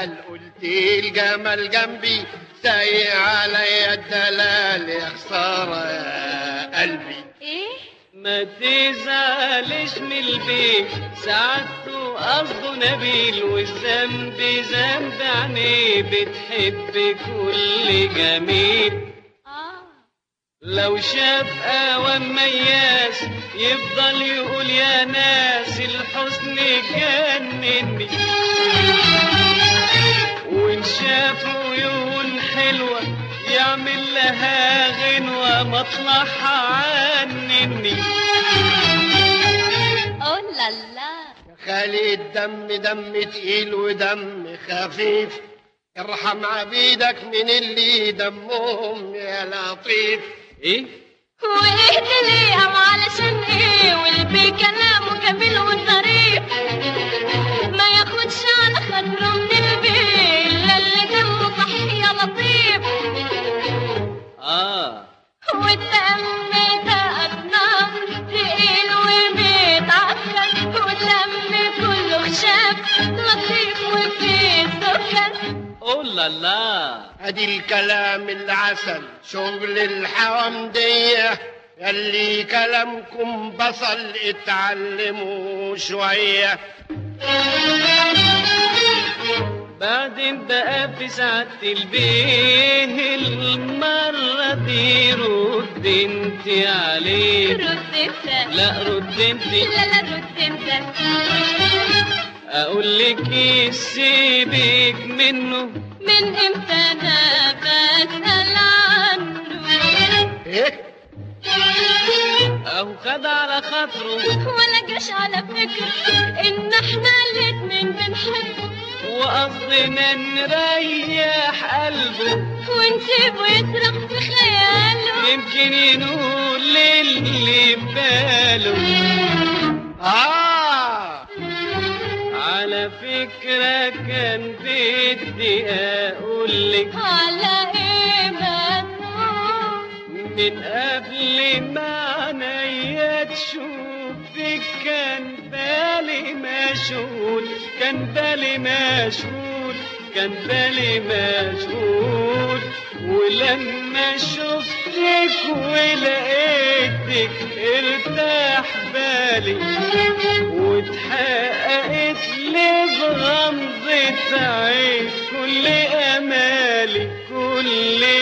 الجمال قلت الجمال جنبي سايق عليا الدلال يا خسارة يا قلبي ايه ما تزعلش من البيت سعادته قصده نبيل والذنب ذنب عينيه بتحب كل جميل اه لو شاف قوام مياس يفضل يقول يا ناس الحزن جنني وان شاف عيون حلوة يعمل لها غنوة مطلعها عنني اوه لا لا خالي الدم دم تقيل ودم خفيف ارحم عبيدك من اللي دمهم يا لطيف ايه وايه تليهم علشان ايه والبي كلامه جميل وظريف ما ياخدش على خاطره من البي الا اللي دمه صحي يا لطيف اه والدم ده أصنام تقيل وبيتعكر والدم كله خشاب لطيف وفيه سكر اوه لا لا ادي الكلام العسل شغل الحوامدية يلي كلامكم بصل اتعلموا شوية بعدين بقى في ساعة البيه المرة دي رد انت عليه رد انت لا رد انت لا لا رد انت اقول لك إيه سيبك منه من امتى انا بسأل عنه ايه اهو خد على خاطره ولا جاش على فكرة ان احنا الاتنين بنحب وقصدنا نريح قلبه ونسيبه يسرح في خياله يمكن ينول للي باله اه على فكرة كان بدي اقول لك على ايه مسؤول من قبل ما عينيا تشوفك كان بالي مشغول كان بالي مشغول كان بالي مشغول ولما شفتك ولقيتك ارتاح بالي واتحققت لي بغمضة عين كل امالي كل